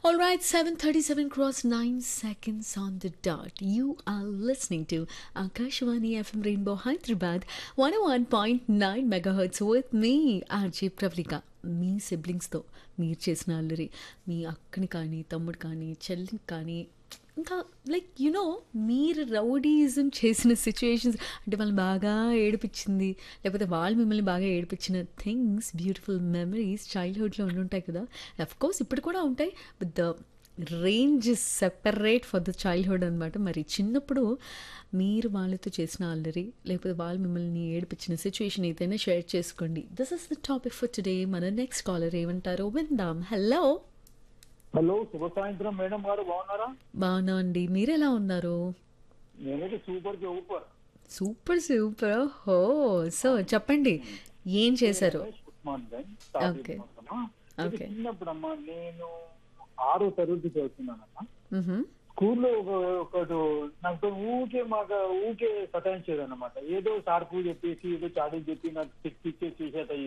All right, 7:37 cross 9 seconds on the dot. You are listening to Akashwani FM Rainbow Hyderabad 101.9 megahertz with me, RJ Pravlika. మీ సిబ్లింగ్స్తో మీరు చేసిన అల్లరి మీ అక్కని కానీ తమ్ముడు కానీ చెల్లిని కానీ ఇంకా లైక్ యునో మీరు రౌడీజం చేసిన సిచ్యువేషన్స్ అంటే వాళ్ళని బాగా ఏడిపించింది లేకపోతే వాళ్ళు మిమ్మల్ని బాగా ఏడిపించిన థింగ్స్ బ్యూటిఫుల్ మెమరీస్ చైల్డ్హుడ్లో ఉండుంటాయి కదా అఫ్ కోర్స్ ఇప్పుడు కూడా ఉంటాయి but the range separate for the childhood అనమాట మరి చిన్నప్పుడు మీరు వాళ్ళతో చేసిన అల్లరి లేకపోతే వాళ్ళు మిమ్మల్ని ఏడిపించిన సిచ్యువేషన్ ఏదైనా షేర్ చేసుకోండి this is the topic for today మన నెక్స్ట్ కాలర్ ఏమంటారో విందాం హలో హలో శుభ సాయంత్రం మేడం గారు బాగున్నారా బాగున్నా అండి మీరు ఎలా ఉన్నారు నేనైతే super super super super oh so చెప్పండి ఏం చేశారు ఉస్మాన్ గంజ్ Okay. Okay. చిన్నప్పుడమ్మా నేను ఆరో తరగతి చదువుతున్నానమ్మా మ్హూ. స్కూల్లో ఒక ఒకడు నాకు ఊకే మాకు ఊకే సతాయించేది అనమాట ఏదో సార్కు చెప్పేసి ఏదో చాడీ చెప్పి నాకు సిక్స్ ఇచ్చేసి చేసేట